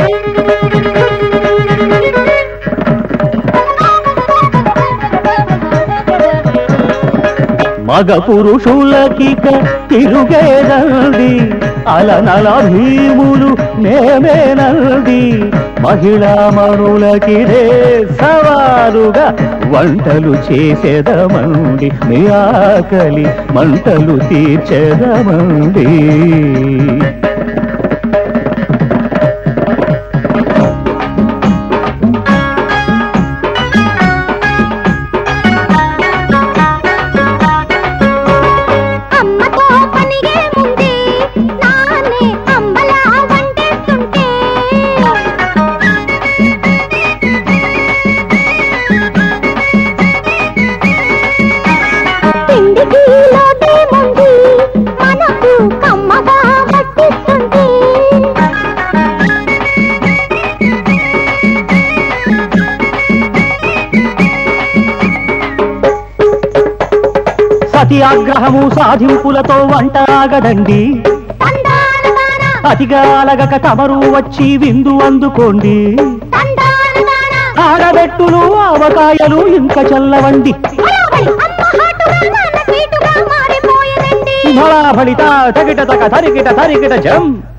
మగ పురుషులకిక తిరుగేదండి అలనల భీములు మేమేనండి మహిళా మనులకిదే సవాలుగా వంటలు చేసేదమండి మీ ఆకలి మంటలు తీర్చేదమండి అమ్మతో పనిగే ముందే నాన్నే అమ్మలా వంటేస్తుంటే తిండికి లోటే ముందు మనకు కమ్మగా పట్టిస్తుంటే సత్యాగ్రహము సాధింపులతో వంట ఆగదండి తందానదాన అతిగా అలగక తమరు వచ్చి విందు అందుకోండి తందానదాన ఆడబెట్టులు ఆవకాయలు ఇంకా చల్లవండి బలాబలి అమ్మ హాటుగా నాన్న స్వీటుగా మారిపోయేదండి బళా బళిత తగిట తక తరిగిట తరిగిట జం